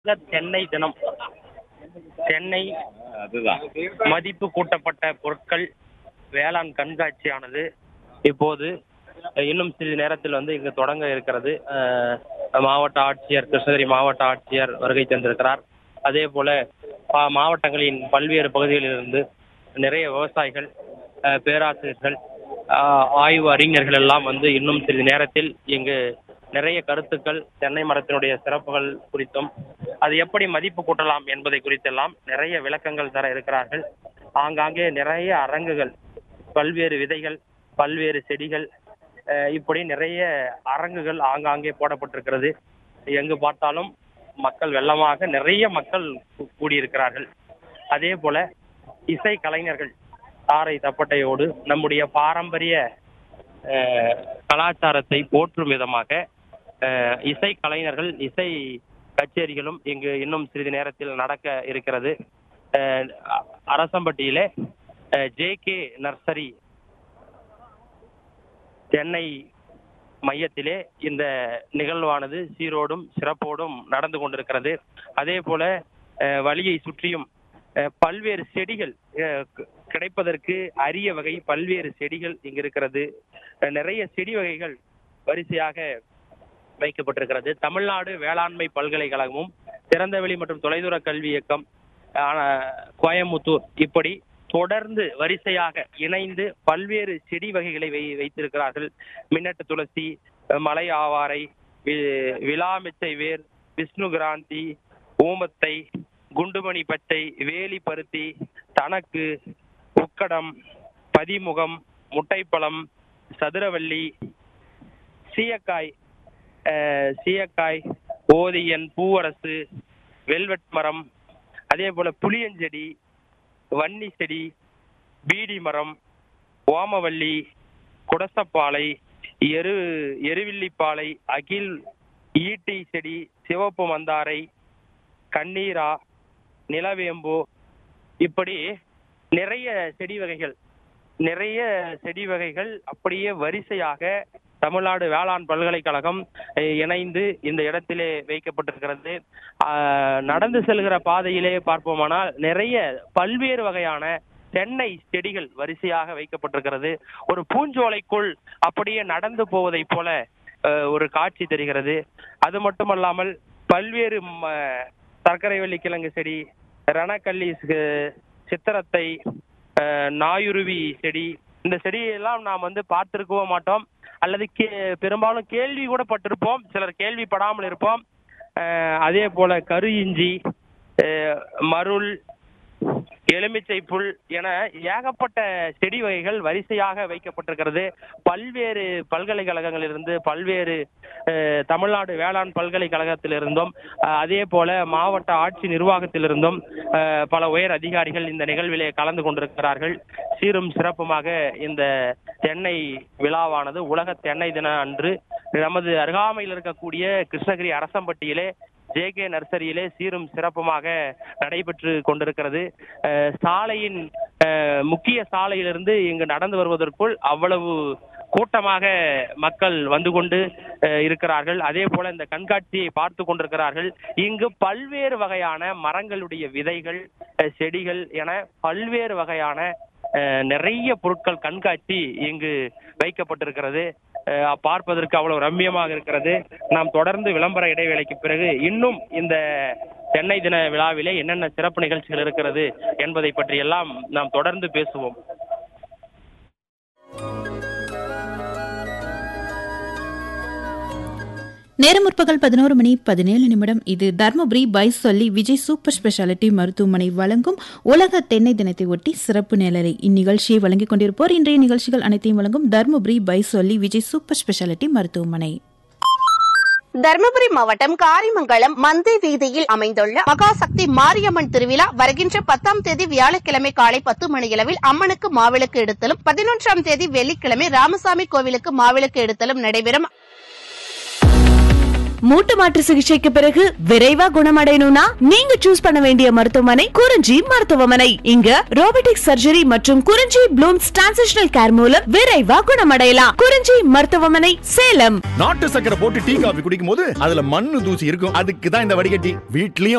உலக தென்னை தினம் தென்னை அதுதான் மதிப்பு கூட்டப்பட்ட பொருட்கள் வேளாண் கண்காட்சியானது இப்போது அஹ், இன்னும் சிறிது நேரத்தில் வந்து இங்கு தொடங்க இருக்கிறது அஹ், மாவட்ட ஆட்சியர் கிருஷ்ணகிரி மாவட்ட ஆட்சியர் வருகை தந்திருக்கிறார் அதே போல பா- மாவட்டங்களின் பல்வேறு பகுதிகளிலிருந்து நிறைய விவசாயிகள் அஹ், பேராசிரியர்கள் ஆஹ், ஆய்வு அறிஞர்கள் எல்லாம் வந்து இன்னும் சிறிது நேரத்தில் இங்கு நிறைய கருத்துக்கள் தென்னை மரத்தினுடைய சிறப்புகள் குறித்தும் அது எப்படி மதிப்பு கூட்டலாம் என்பதை குறித்தெல்லாம் நிறைய விளக்கங்கள் தர இருக்கிறார்கள் ஆங்காங்கே நிறைய அரங்குகள் பல்வேறு விதைகள் பல்வேறு செடிகள் அஹ், இப்படி நிறைய அரங்குகள் ஆங்காங்கே போடப்பட்டிருக்கிறது எங்கு பார்த்தாலும் மக்கள் வெள்ளமாக நிறைய மக்கள் கூ- கூடியிருக்கிறார்கள் அதே போல இசை கலைஞர்கள் தாரை தப்பட்டையோடு நம்முடைய பாரம்பரிய அஹ், கலாச்சாரத்தை போற்றும் விதமாக அஹ், இசை கலைஞர்கள் இசை கச்சேரிகளும் இங்கு இன்னும் சிறிது நேரத்தில் நடக்க இருக்கிறது அஹ், அ- அரசம்பட்டியிலே ஜே கே நர்சரி சென்னை மையத்திலே இந்த நிகழ்வானது சீரோடும் சிறப்போடும் நடந்து கொண்டிருக்கிறது அதே போல அஹ், வழியை சுற்றியும் அஹ், பல்வேறு செடிகள் அஹ், க- கிடைப்பதற்கு அரிய வகை பல்வேறு செடிகள் இங்கு இருக்கிறது அஹ், நிறைய செடி வகைகள் வரிசையாக வைக்கப்பட்டிருக்கிறது தமிழ்நாடு வேளாண்மை பல்கலைக்கழகமும் திறந்தவெளி மற்றும் தொலைதூர கல்வி இயக்கம் ஆஹ், கோயம்புத்தூர் இப்படி தொடர்ந்து வரிசையாக இணைந்து பல்வேறு செடி வகைகளை வை வைத்திருக்கிறார்கள் மின்னட்டு துளசி அஹ், மலை ஆவாரை வி- விலாமிச்சை வேர் விஷ்ணு கிராந்தி ஊமத்தை குண்டுமணி பச்சை வேலி பருத்தி தனக்கு உக்கடம் பதிமுகம் முட்டைப்பழம் சதுரவள்ளி சீயக்காய் அஹ், சீயக்காய் ஓதியன் பூவரசு வெல்வெட் மரம் அதே போல புளியஞ்செடி வன்னி செடி பீடி மரம் ஓமவல்லி குடசப்பாலை எரு எருவில்லிப்பாலை அகில் ஈட்டி செடி சிவப்பு மந்தாரை கண்ணீரா நிலவேம்பு இப்படி நிறைய செடி வகைகள் நிறைய செடி வகைகள் அப்படியே வரிசையாக தமிழ்நாடு வேளாண் பல்கலைக்கழகம் அஹ், இணைந்து இந்த இடத்திலே வைக்கப்பட்டிருக்கிறது ஆஹ், நடந்து செல்கிற பாதையிலே பார்ப்போமானால் நிறைய பல்வேறு வகையான தென்னை செடிகள் வரிசையாக வைக்கப்பட்டிருக்கிறது ஒரு பூஞ்சோலைக்குள் அப்படியே நடந்து போவதைப் போல அஹ், ஒரு காட்சி தெரிகிறது அது மட்டுமல்லாமல் பல்வேறு ம- சர்க்கரை வள்ளி கிழங்கு செடி ரணக்கல்லி சி- சித்திரத்தை அஹ், நாயுருவி செடி இந்த செடியெல்லாம் நாம் வந்து பார்த்திருக்கவும் மாட்டோம் அல்லது கே பெரும்பாலும் கேள்வி கூட பட்டிருப்போம் சிலர் கேள்விப்படாமல் இருப்போம் அஹ், அதே போல கரு இஞ்சி அஹ், மருள் எலுமிச்சை புல் என ஏகப்பட்ட செடி வகைகள் வரிசையாக வைக்கப்பட்டிருக்கிறது பல்வேறு பல்கலைக்கழகங்களிலிருந்து பல்வேறு அஹ், தமிழ்நாடு வேளாண் பல்கலைக்கழகத்திலிருந்தும் அஹ், அதே போல மாவட்ட ஆட்சி நிர்வாகத்திலிருந்தும் அஹ், பல உயர் அதிகாரிகள் இந்த நிகழ்விலே கலந்து கொண்டிருக்கிறார்கள் சீரும் சிறப்புமாக இந்த தென்னை விழாவானது உலக தென்னை தின அன்று நமது அருகாமையில் இருக்கக்கூடிய கிருஷ்ணகிரி அரசம்பட்டியிலே ஜே கே நர்சரியிலே சீரும் சிறப்புமாக நடைபெற்று கொண்டிருக்கிறது அஹ், சாலையின் அஹ், முக்கிய சாலையிலிருந்து இங்கு நடந்து வருவதற்குள் அவ்வளவு கூட்டமாக மக்கள் வந்து கொண்டு அஹ், இருக்கிறார்கள் அதே போல இந்த கண்காட்சியை பார்த்து கொண்டிருக்கிறார்கள் இங்கு பல்வேறு வகையான மரங்களுடைய விதைகள் அஹ், செடிகள் என பல்வேறு வகையான அஹ், நிறைய பொருட்கள் கண்காட்சி இங்கு வைக்கப்பட்டிருக்கிறது அஹ், பார்ப்பதற்கு அவ்வளவு ரம்மியமாக இருக்கிறது நாம் தொடர்ந்து விளம்பர இடைவேளைக்கு பிறகு இன்னும் இந்த தென்னை தின விழாவிலே என்னென்ன சிறப்பு நிகழ்ச்சிகள் இருக்கிறது என்பதை பற்றி எல்லாம் நாம் தொடர்ந்து பேசுவோம் நேரம் முற்பகல் பதினோரு மணி பதினேழு நிமிடம் இது தர்மபுரி பைஸ் சொல்லி விஜய் சூப்பர் ஸ்பெஷாலிட்டி மருத்துவமனை வழங்கும் உலக தென்னை தினத்தை ஒட்டி சிறப்பு நேரலை இந்நிகழ்ச்சியை வழங்கிக் கொண்டிருப்போர் இன்றைய நிகழ்ச்சிகள் அனைத்தையும் வழங்கும் தர்மபுரி பைஸ் சொல்லி விஜய் சூப்பர் ஸ்பெஷாலிட்டி மருத்துவமனை தர்மபுரி மாவட்டம் காரிமங்கலம் மந்தை வீதியில் அமைந்துள்ள மகாசக்தி மாரியம்மன் திருவிழா வருகின்ற பத்தாம் தேதி வியாழக்கிழமை காலை பத்து மணியளவில் அம்மனுக்கு மாவிளக்கு எடுத்தலும் பதினொன்றாம் தேதி வெள்ளிக்கிழமை ராமசாமி கோவிலுக்கு மாவிளக்கு எடுத்தலும் நடைபெறும் மூட்டு மாற்று சிகிச்சைக்கு பிறகு விரைவா குணமடையணும்னா நீங்க சூஸ் பண்ண வேண்டிய மருத்துவமனை குறிஞ்சி மருத்துவமனை இங்க ரோபோட்டிக் சர்ஜரி மற்றும் குறிஞ்சி ப்ளூம்ஸ் டிரான்சிஷனல் கேர் மூலம் விரைவா குணமடையலாம் குறிஞ்சி மருத்துவமனை சேலம் நாட்டு சக்கரை போட்டு டீ காபி குடிக்கும் போது அதுல மண்ணு தூசி இருக்கும் அதுக்கு தான் இந்த வடிகட்டி வீட்லயும்